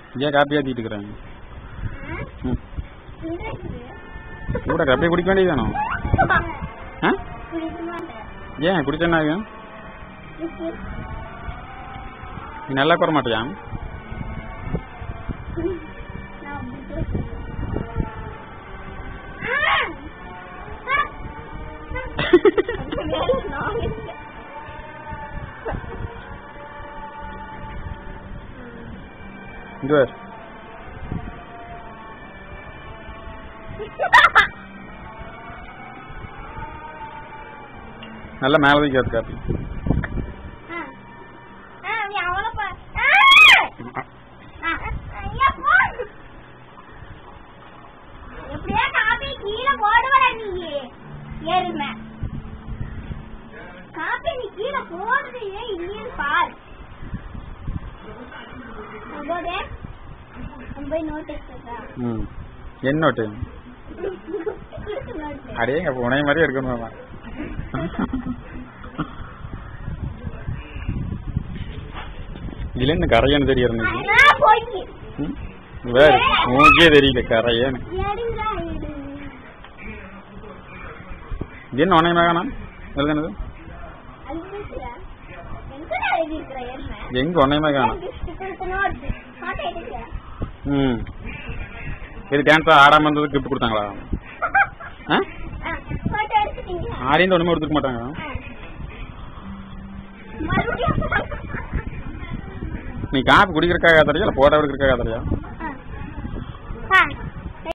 ஏன் காப்பி ஏற்றிட்டு இருக்கிறேன் ம் கூட காப்பியை குடிக்க வேண்டியதானோ ஆ ஏன் குடிச்சா என்ன ஆகும் நீ நல்லா குற மாட்டியா இங்க வேறு நல்லா மேலே தான் கேட்டு காப்பி எப்படியா காப்பி கீழே போடுவல நீ எருமை காப்பி நீ கீழே போடுறது ஏன் இல்லைன்னு பாரு போதே போய் நோட்டீஸ் ம் என்னோட்டு அடே எங்க உனைய மாதிரியே இருக்கணும் அவன். இதுல என்ன கரையான்னு தெரியற நீ போய் ம்? வேற உனக்கே தெரியல கரையான்னு எடுங்க எடு இது என்ன உனைய மகானா எழுதுனது அழுதுச்சுடா. எங்கடா எழுதியிருக்கிற எருமை? எங்க உனைய மகானா ஏன் gift கொடுத்த note? photo எடுக்க? ம் இது டான்ஸ் ஆடாம இருந்தது கிஃப்ட் கொடுத்தாங்களா ஆ ஆ, photo எடுத்துட்டீங்களா? ஆடிந்து ஒண்ணுமே கொடுத்துக்க மாட்டாங்க ஆ. மறுபடியும் நீ காப்பி குடிக்கிறக்காக தரையா இல்ல போட்டோ எடுக்கிறக்காக தரையா